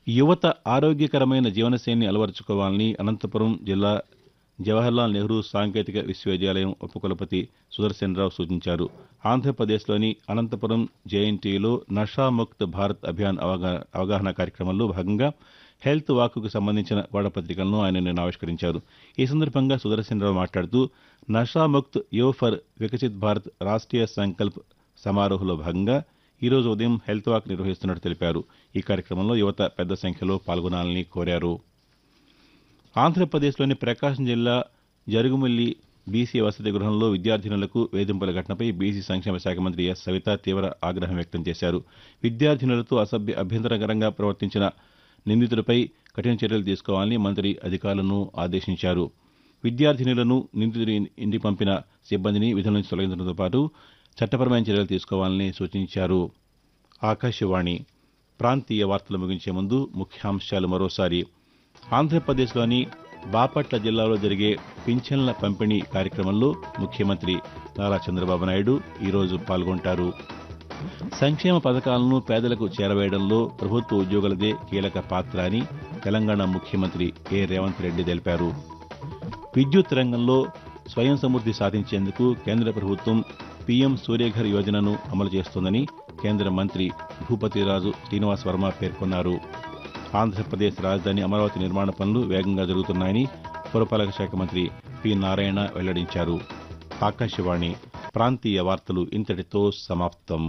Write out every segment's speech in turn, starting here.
యువత ఆరోగ్యకరమైన జీవనశైలిని అలవరుచుకోవాలని అనంతపురం జిల్లా జవహర్లాల్ నెహ్రూ సాంకేతిక విశ్వవిద్యాలయం ఉపకులపతి సుదర్శనరావు సూచించారు ఆంధ్రప్రదేశ్లోని అనంతపురం జేఎన్టీయూలో నషాముక్త్ భారత్ అభియాన్ అవగా- అవగాహన కార్యక్రమంలో భాగంగా హెల్త్ వాక్కు సంబంధించిన గోడపత్రికలను ఆయన నిన్న ఆవిష్కరించారు ఈ సందర్భంగా సుదర్శనరావు మాట్లాడుతూ నషాముక్త్ యువ ఫర్ వికసిత్ భారత్ రాష్ట్రీయ సంకల్ప్ సమారోహంలో భాగంగా ఈ రోజు ఉదయం హెల్త్ వాక్ నిర్వహిస్తున్నట్టు తెలిపారు ఈ కార్యక్రమంలో యువత పెద్ద సంఖ్యలో పాల్గొనాలని కోరారు ఆంధ్రప్రదేశ్లోని ప్రకాశం జిల్లా జరుగుమల్లి బీసీ వసతి గృహంలో విద్యార్థినులకు వేధింపుల ఘటనపై బీసీ సంక్షేమ శాఖ మంత్రి ఎస్ సవిత తీవ్ర ఆగ్రహం వ్యక్తం చేశారు విద్యార్థినులతో అసభ్య అభ్యంతరకరంగా ప్రవర్తించిన నిందితులపై కఠిన చర్యలు తీసుకోవాలని మంత్రి అధికారులను ఆదేశించారు విద్యార్థినులను నిందితుడి ఇంటికి పంపిన సిబ్బందిని విధుల నుంచి తొలగించడంతో పాటు చట్టపరమైన చర్యలు తీసుకోవాలని సూచించారు ఆకాశవాణి ప్రాంతీయ వార్తలు ముగించే ముందు ముఖ్యాంశాలు మరోసారి ఆంధ్రప్రదేశ్లోని బాపట్ల జిల్లాలో జరిగే పింఛన్ల పంపిణీ కార్యక్రమంలో ముఖ్యమంత్రి నారా చంద్రబాబు నాయుడు ఈరోజు పాల్గొంటారు సంక్షేమ పథకాలను పేదలకు చేరవేయడంలో ప్రభుత్వ ఉద్యోగులదే కీలక పాత్ర అని తెలంగాణ ముఖ్యమంత్రి ఏ రేవంత్ రెడ్డి తెలిపారు విద్యుత్ రంగంలో స్వయం సమృద్ధి సాధించేందుకు కేంద్ర ప్రభుత్వం పీఎం సూర్యఘర్ యోజనను అమలు చేస్తోందని కేంద్ర మంత్రి భూపతిరాజు శ్రీనివాస్ వర్మ పేర్కొన్నారు ఆంధ్రప్రదేశ్ రాజధాని అమరావతి నిర్మాణ పనులు వేగంగా జరుగుతున్నాయని పురపాలక శాఖ మంత్రి పి నారాయణ వెల్లడించారు ఆకాశవాణి ప్రాంతీయ వార్తలు ఇంతటితో సమాప్తం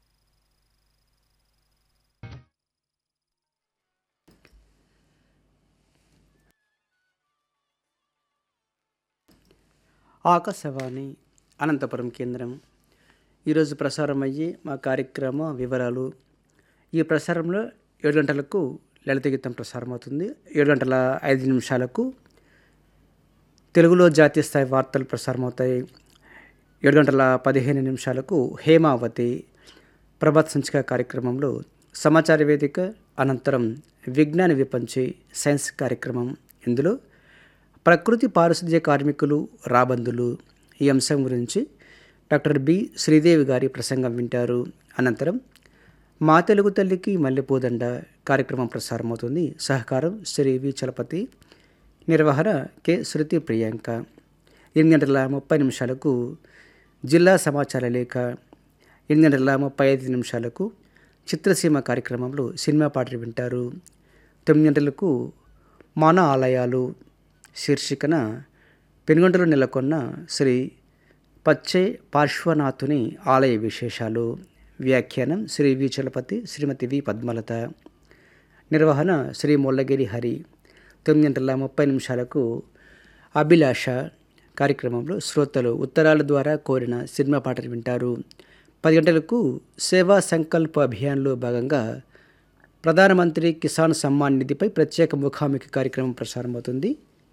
ఆకాశవాణి అనంతపురం కేంద్రం ఈరోజు ప్రసారం అయ్యే మా కార్యక్రమ వివరాలు ఈ ప్రసారంలో ఏడు గంటలకు లలిత గీతం ప్రసారం అవుతుంది ఏడు గంటల ఐదు నిమిషాలకు తెలుగులో జాతీయ స్థాయి వార్తలు ప్రసారం అవుతాయి ఏడు గంటల పదిహేను నిమిషాలకు హేమావతి ప్రభాత్ సంచిక కార్యక్రమంలో సమాచార వేదిక అనంతరం విజ్ఞాన విపంచి సైన్స్ కార్యక్రమం ఇందులో ప్రకృతి పారిశుద్ధ్య కార్మికులు రాబందులు ఈ అంశం గురించి డాక్టర్ బి శ్రీదేవి గారి ప్రసంగం వింటారు అనంతరం మా తెలుగు తల్లికి మల్లెపూదండ కార్యక్రమం ప్రసారమవుతుంది సహకారం శ్రీ వి చలపతి నిర్వహణ కె శృతి ప్రియాంక ఎనిమిది గంటల ముప్పై నిమిషాలకు జిల్లా సమాచార లేఖ ఎనిమిది గంటల ముప్పై ఐదు నిమిషాలకు చిత్రసీమ కార్యక్రమంలో సినిమా పాటలు వింటారు తొమ్మిది గంటలకు మన ఆలయాలు శీర్షికన పెనుగొండలో నెలకొన్న శ్రీ పచ్చే పార్శ్వనాథుని ఆలయ విశేషాలు వ్యాఖ్యానం శ్రీ వి చలపతి శ్రీమతి వి పద్మలత నిర్వహణ శ్రీ ముల్లగిరి హరి తొమ్మిది గంటల ముప్పై నిమిషాలకు అభిలాష కార్యక్రమంలో శ్రోతలు ఉత్తరాల ద్వారా కోరిన సినిమా పాటలు వింటారు పది గంటలకు సేవా సంకల్ప అభియాన్లో భాగంగా ప్రధానమంత్రి కిసాన్ సమ్మాన్ నిధిపై ప్రత్యేక ముఖాముఖి కార్యక్రమం ప్రసారమవుతుంది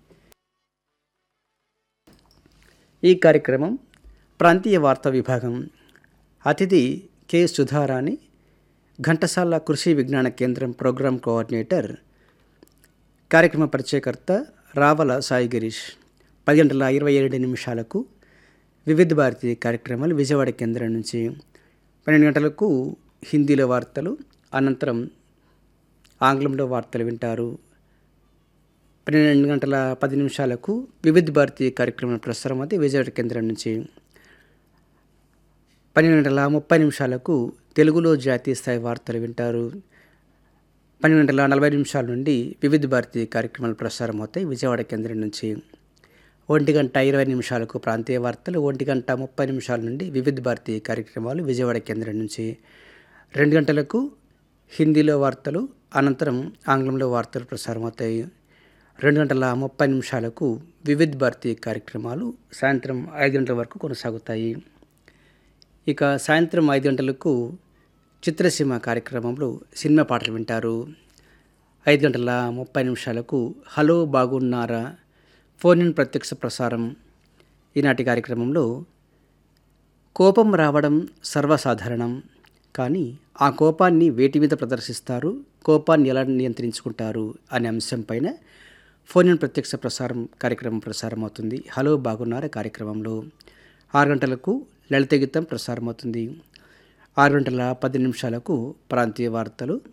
ఈ కార్యక్రమం ప్రాంతీయ వార్తా విభాగం అతిథి కె సుధారాణి ఘంటసాల కృషి విజ్ఞాన కేంద్రం ప్రోగ్రాం కోఆర్డినేటర్ కార్యక్రమ పరిచయకర్త రావల సాయి గిరీష్ పది గంటల ఇరవై ఏడు నిమిషాలకు వివిధ భారతి కార్యక్రమాలు విజయవాడ కేంద్రం నుంచి పన్నెండు గంటలకు హిందీలో వార్తలు అనంతరం ఆంగ్లంలో వార్తలు వింటారు పన్నెండు గంటల పది నిమిషాలకు వివిధ భారతి కార్యక్రమం ప్రసారం అయితే విజయవాడ కేంద్రం నుంచి పన్నెండు గంటల ముప్పై నిమిషాలకు తెలుగులో జాతీయ స్థాయి వార్తలు వింటారు పన్నెండు గంటల నలభై నిమిషాల నుండి వివిధ భారతి కార్యక్రమాలు ప్రసారం అవుతాయి విజయవాడ కేంద్రం నుంచి ఒంటి గంట ఇరవై నిమిషాలకు ప్రాంతీయ వార్తలు ఒంటి గంట ముప్పై నిమిషాల నుండి వివిధ భారతి కార్యక్రమాలు విజయవాడ కేంద్రం నుంచి రెండు గంటలకు హిందీలో వార్తలు అనంతరం ఆంగ్లంలో వార్తలు ప్రసారం అవుతాయి రెండు గంటల ముప్పై నిమిషాలకు వివిధ భారతి కార్యక్రమాలు సాయంత్రం ఐదు గంటల వరకు కొనసాగుతాయి ఇక సాయంత్రం ఐదు గంటలకు చిత్రసీమ కార్యక్రమంలో సినిమా పాటలు వింటారు ఐదు గంటల ముప్పై నిమిషాలకు హలో బాగున్నారా ఫోన్ ఇన్ ప్రత్యక్ష ప్రసారం ఈనాటి కార్యక్రమంలో కోపం రావడం సర్వసాధారణం కానీ ఆ కోపాన్ని వేటి మీద ప్రదర్శిస్తారు కోపాన్ని ఎలా నియంత్రించుకుంటారు అనే అంశంపైన ఫోన్ ఇన్ ప్రత్యక్ష ప్రసారం కార్యక్రమం ప్రసారం అవుతుంది హలో బాగున్నారా కార్యక్రమంలో ఆరు గంటలకు లలిత గీతం ప్రసారం అవుతుంది ఆరు గంటల పది నిమిషాలకు ప్రాంతీయ వార్తలు